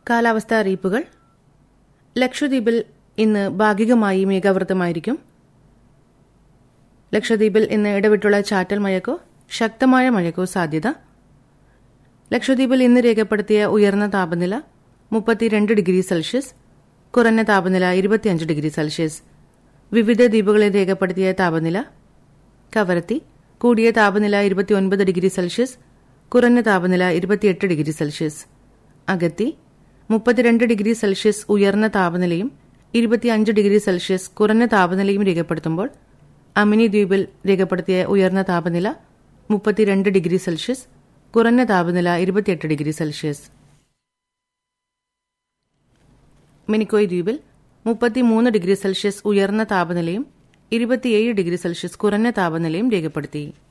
കാലാവസ്ഥാ അറിയിപ്പുകൾ ലക്ഷദ്വീപിൽ ഇന്ന് ഭാഗികമായി മേഘാവൃതമായിരിക്കും ലക്ഷദ്വീപിൽ ഇന്ന് ഇടവിട്ടുള്ള ചാറ്റൽ മഴയ്ക്കോ ശക്തമായ മഴയ്ക്കോ സാധ്യത ലക്ഷദ്വീപിൽ ഇന്ന് രേഖപ്പെടുത്തിയ ഉയർന്ന താപനില മുപ്പത്തിരണ്ട് ഡിഗ്രി സെൽഷ്യസ് കുറഞ്ഞ താപനില ഇരുപത്തിയഞ്ച് ഡിഗ്രി സെൽഷ്യസ് വിവിധ ദ്വീപുകളിൽ രേഖപ്പെടുത്തിയ താപനില കവരത്തി കൂടിയ താപനില ഇരുപത്തിയൊൻപത് ഡിഗ്രി സെൽഷ്യസ് കുറഞ്ഞ താപനില ഇരുപത്തിയെട്ട് ഡിഗ്രി സെൽഷ്യസ് അഗത്തി മുപ്പത്തിരണ്ട് ഡിഗ്രി സെൽഷ്യസ് ഉയർന്ന താപനിലയും ഇരുപത്തിയഞ്ച് ഡിഗ്രി സെൽഷ്യസ് കുറഞ്ഞ താപനിലയും രേഖപ്പെടുത്തുമ്പോൾ അമിനി ദ്വീപിൽ രേഖപ്പെടുത്തിയ ഉയർന്ന താപനില മുപ്പത്തിരണ്ട് ഡിഗ്രി സെൽഷ്യസ് കുറഞ്ഞ താപനില ഇരുപത്തിയെട്ട് ഡിഗ്രി സെൽഷ്യസ് മിനിക്കോയ് ദ്വീപിൽ മുപ്പത്തിമൂന്ന് ഡിഗ്രി സെൽഷ്യസ് ഉയർന്ന താപനിലയും ഇരുപത്തിയേഴ് ഡിഗ്രി സെൽഷ്യസ് കുറഞ്ഞ താപനിലയും രേഖപ്പെടുത്തി